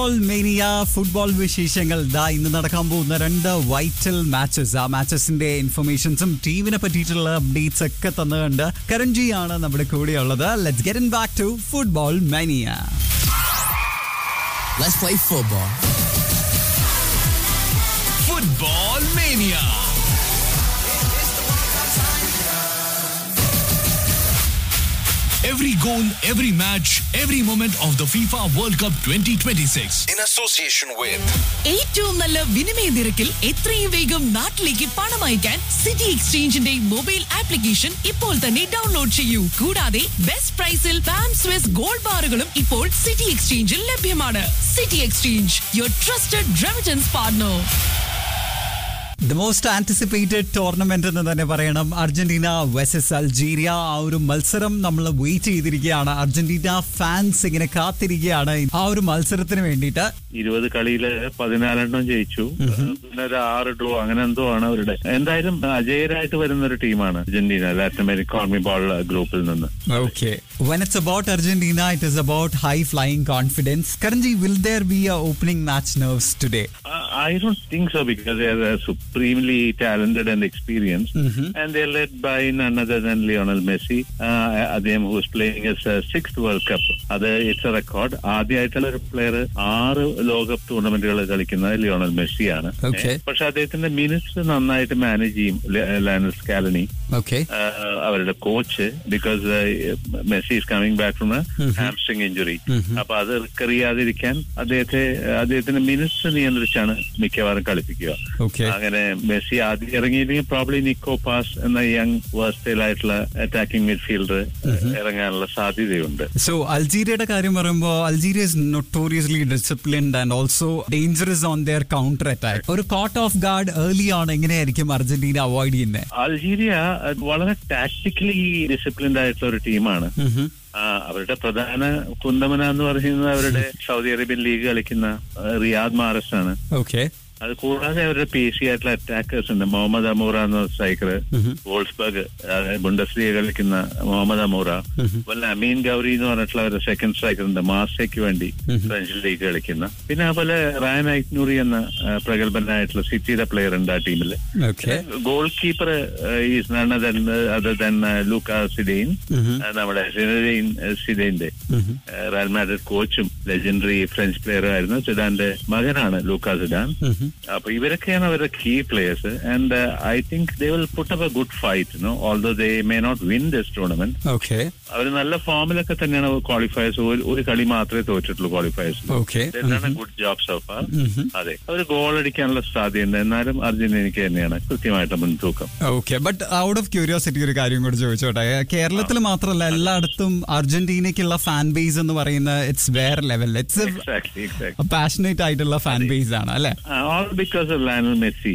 Football mania football വിശേഷങ്ങൾ ദാ ഇന്ന് നടക്കാൻ പോകുന്ന രണ്ട് വൈറ്റൽ മാച്ചസ് ആ മാച്ചസിന്റെ ഇൻഫർമേഷൻസും ടീമിനെ പറ്റിയിട്ടുള്ള അപ്ഡേറ്റ്സ് ഒക്കെ തന്നുകൊണ്ട് കരൺജി ആണ് നമ്മുടെ കൂടെയുള്ളത് let's get in back to football mania Let's play football. Football Mania. Every goal, every match, every moment of the FIFA World Cup 2026. in association with ഏറ്റവും നല്ല വിനിമയ നിരക്കിൽ എത്രയും വേഗം നാട്ടിലേക്ക് പണം അയക്കാൻ സിറ്റി എക്സ്ചേഞ്ചിന്റെ മൊബൈൽ ആപ്ലിക്കേഷൻ ഇപ്പോൾ തന്നെ ഡൗൺലോഡ് ചെയ്യൂ കൂടാതെ ബെസ്റ്റ് പ്രൈസിൽ പാം സ്വിസ് ഗോൾഡ് ബാറുകളും ഇപ്പോൾ സിറ്റി എക്സ്ചേഞ്ചിൽ ലഭ്യമാണ് city exchange your trusted remittance partner the most anticipated tournament എന്ന് തന്നെ പറയണം അർജന്റീന വെസസ് അൾജീരിയ ആ ഒരു മത്സരം നമ്മൾ വെയിറ്റ് ചെയ്തിരിക്കുകയാണ് അർജന്റീന ഫാൻസ് ഇങ്ങനെ കാത്തിരിക്കുകയാണ് ആ ഒരു മത്സരത്തിന് വേണ്ടിയിട്ട് ഇരുപത് കളിയില് പതിനാലെണ്ണം ജയിച്ചു പിന്നെ ഒരു ആറ് ഡ്രോ അങ്ങനെ എന്തോ ആണ് അവരുടെ എന്തായാലും അജയരായിട്ട് വരുന്ന ഒരു ടീമാണ് Argentina Latin America CONMEBOL ഗ്രൂപ്പിൽ നിന്ന് Okay. When it's about Argentina, it is about high flying confidence. Karanji, will there be a opening match nerves today? I don't think so because they are supremely talented and experienced, and they're led by none other than Lionel Messi. Uh, അദ്ദേഹം who's playing his uh, sixth World Cup. അത് it's a record ആദ്യമായിട്ടുള്ള ഒരു player ആറ് ലോകകപ്പ് ടൂർണമെന്റുകൾ കളിക്കുന്നത് Lionel മെസ്സിയാണ് Okay. പക്ഷെ അദ്ദേഹത്തിന്റെ minutes നന്നായിട്ട് മാനേജ് ചെയ്യും ലയണൽ സ്കാലനി Okay. uh, അവരുടെ coach because Messi is coming back from hamstring injury അപ്പൊ അത് റിക്കർ ചെയ്യാതിരിക്കാൻ അദ്ദേഹത്തെ അദ്ദേഹത്തിന്റെ മിനിറ്റ്സ് നിയന്ത്രിച്ചാണ് മിക്കവാറും കളിപ്പിക്കുക Okay. അങ്ങനെ മെസ്സി ആദ്യം ഇറങ്ങിയില്ലെങ്കിൽ പ്രോബ്ലി നിക്കോ പാസ് എന്ന യങ് വേഴ്സ്റ്റൈലായിട്ടുള്ള അറ്റാക്കിംഗ് മിഡ്ഫീൽഡർ ഇറങ്ങാനുള്ള സാധ്യതയുണ്ട് So, അൾജീരിയയുടെ കാര്യം പറയുമ്പോൾ Algeria is notoriously disciplined and also dangerous on their counter attack ഒരു കോട്ട് ഓഫ് ഗാർഡ് ഏർലി ആണ് എങ്ങനെയായിരിക്കും അർജന്റീന അവോയ്ഡ് ചെയ്യുന്നത് അൾജീരിയ അഹ്, വളരെ ടാക്ടിക്കലി ഡിസിപ്ലിൻഡ് ആയിട്ടുള്ള ഒരു ടീമാണ് ആ, അവരുടെ പ്രധാന കുന്തമന എന്ന് പറയുന്നത് അവരുടെ സൗദി അറേബ്യൻ ലീഗ് കളിക്കുന്ന അഹ്, റിയാദ് മാറസ് ആണ് ഓക്കെ അത് കൂടാതെ അവരുടെ പേശി ആയിട്ടുള്ള അറ്റാക്കേഴ്സ് ഉണ്ട് മുഹമ്മദ് അമൂറ എന്ന സ്ട്രൈക്കർ വോൾസ്ബർഗ് ബുണ്ടസ്ലീഗ കളിക്കുന്ന മുഹമ്മദ് അമൂറ അതുപോലെ അമീൻ ഗൗരി എന്ന് പറഞ്ഞിട്ടുള്ള അവരുടെ സെക്കൻഡ് സ്ട്രൈക്കർ ഉണ്ട് മാസയ്ക്ക് വേണ്ടി ഫ്രഞ്ച് ലീഗ് കളിക്കുന്ന പിന്നെ അതുപോലെ റായൻ ഐറ്റ്നൂറി എന്ന ആ, പ്രഗത്ഭനായിട്ടുള്ള സിറ്റിയുടെ പ്ലെയർ ഉണ്ട് ആ ടീമിൽ okay goal keeper is none other than Luca Zidane നമ്മുടെ സിഡെയിൻ സിഡെയിന്റെ റയൽ മാഡ്രിഡ് കോച്ചും ലെജൻഡറി ഫ്രഞ്ച് പ്ലെയർ ആയിരുന്നു സിഡാന്റെ മകനാണ് ലൂക്കാ സിഡാൻ അപ്പൊ ഇവരൊക്കെയാണ് അവരുടെ key players and I think they will put up a good fight no although they may not win this tournament okay അവർ നല്ല ഫോമിലൊക്കെ തന്നെയാണ് ക്വാളിഫയേഴ്സ് ഒരു കളി മാത്രമേ തോറ്റിട്ടുള്ളൂ qualifiers okay good job so far അതെ അവർ ഗോൾ അടിക്കാനുള്ള സാധ്യതയുണ്ട് എന്നാലും അർജന്റീനയ്ക്ക് തന്നെയാണ് കൃത്യമായിട്ട് മുൻതൂക്കം okay but out of curiosity ഒരു കാര്യം കൂടി ചോദിച്ചോട്ടെ കേരളത്തിൽ മാത്രമല്ല എല്ലായിടത്തും അർജന്റീനയ്ക്കുള്ള ഫാൻ ബേസ് എന്ന് പറയുന്ന ഇറ്റ്സ് വേറെ level it's exactly exactly passionate ആയിട്ടുള്ള ഫാൻ ബേസ് ആണ് അല്ലെ all because of Lionel Messi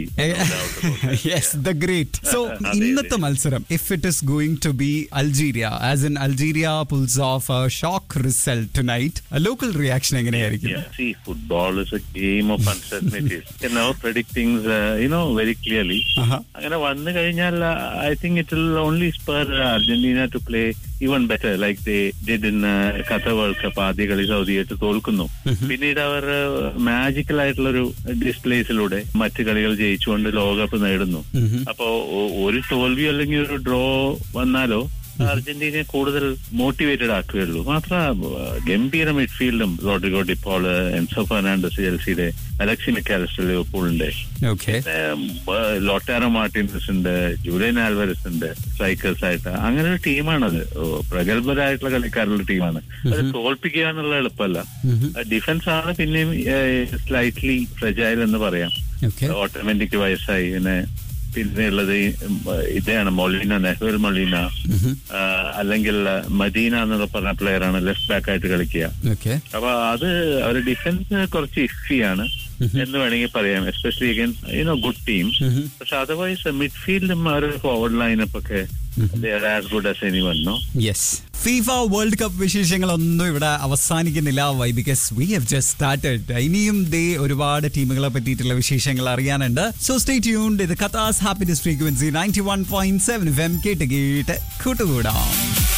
yes the great so അതെ. ഇന്നത്തെ മത്സരം if it is going to be Algeria as in Algeria pulls off shock result tonight local reaction എങ്ങനെയായിരിക്കും Yeah, see, football is a game of uncertainties. you know, predict things, uh, you know, very clearly. Uh-huh. അങ്ങനെ വന്നു കഴിഞ്ഞാൽ I think it will only spur Argentina to play even better like they did in Qatar World Cup ആദ്യ കളി സൗദിയായിട്ട് തോൽക്കുന്നു പിന്നീട് അവർ magical ആയിട്ടുള്ള ഒരു ഡിസ്പ്ലേസിലൂടെ മറ്റു കളികൾ ജയിച്ചുകൊണ്ട് ലോകകപ്പ് നേടുന്നു അപ്പോ ഒ- ഒരു തോൽവി അല്ലെങ്കിൽ ഒരു ഡ്രോ വന്നാലോ അർജന്റീനയെ കൂടുതൽ മോട്ടിവേറ്റഡ് ആക്കുകയുള്ളൂ മാത്രമല്ല ഗംഭീര മിഡ്ഫീൽഡും റോഡ്രിഗോ ഡിപ്പോള് എൻസോ ഫെർണാണ്ടസ് ചെൽസിയുടെ അലക്സി മെക്കാലിസ്റ്റർ ലിവർപൂളിന്റെ ഓക്കെ ലോട്ടാരോ മാർട്ടിൻസ് ഉണ്ട് ജൂലിയൻ ആൽവരസ് ഉണ്ട് സ്ട്രൈക്കേഴ്സ് ആയിട്ട് അങ്ങനെ ഒരു ടീമാണത് ഓ, പ്രഗത്ഭരായിട്ടുള്ള കളിക്കാരുള്ള ടീമാണ് അത് തോൽപ്പിക്കുക എന്നുള്ള എളുപ്പമല്ല ഡിഫൻസ് ആണ് പിന്നെയും സ്ലൈറ്റ്ലി ഫ്രജൈൽ എന്ന് പറയാം ഓക്കെ ഓട്ടോമാറ്റിക് വയസ്സായി പിന്നെ പിന്നെ ഉള്ളത് ഈ, ഉം, ഇതാണ് മൊളീന നെഹ്വൽ മൊളീന ആ, അല്ലെങ്കിൽ മദീന എന്ന് പറഞ്ഞ പ്ലെയർ ആണ് ലെഫ്റ്റ് ബാക്ക് ആയിട്ട് കളിക്കുക ഓക്കെ അപ്പൊ അത് അവരുടെ ഡിഫൻസ് കുറച്ച് ഇഫിയാണ് എന്ന് വേണമെങ്കിൽ പറയാം especially against you know good team പക്ഷെ അതർവൈസ് മിഡ്ഫീൽഡും അവരുടെ ഫോർവേഡ് ലൈനപ്പ് ഒക്കെ as good as any one no yes FIFA World Cup വിശേഷങ്ങളൊന്നും ഇവിടെ അവസാനിക്കുന്നില്ല why because we have just started ഇനിയും ദേ ഒരുപാട് ടീമുകളെ പറ്റിയിട്ടുള്ള വിശേഷങ്ങൾ അറിയാനുണ്ട് സോ സ്റ്റേ ട്യൂൺഡ് ഇത് കഥാസ് happiness frequency ninety one point seven F M കേട്ട് കേട്ട് കൂട്ടുകൂടാം